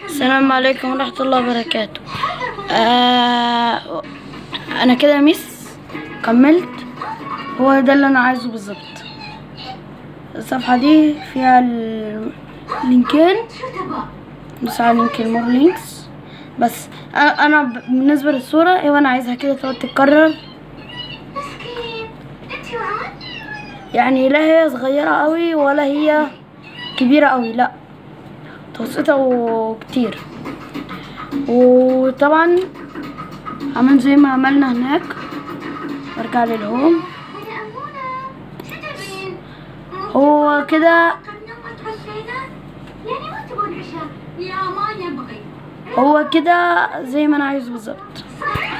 السلام عليكم ورحمة الله وبركاته آه أنا كده ميس كملت هو ده اللي أنا عايزه بالظبط الصفحة دي فيها ال- اللينكين بس على لينك المور لينكس بس أ- أنا ب- بالنسبة للصورة ايوه أنا عايزها كده تقعد تتكرر مسكين انت وعد يعني لا هي صغيرة قوي ولا هي كبيرة قوي لا متوسطة وكتير وطبعا عمل زي ما عملنا هناك برجع للهوم هلا أمونة شو تبين؟ هو كده قد نمت عشينا؟ يعني ما تبون عشاء؟ لا ما نبغي هو كده زي ما انا عايزه بالظبط صحيح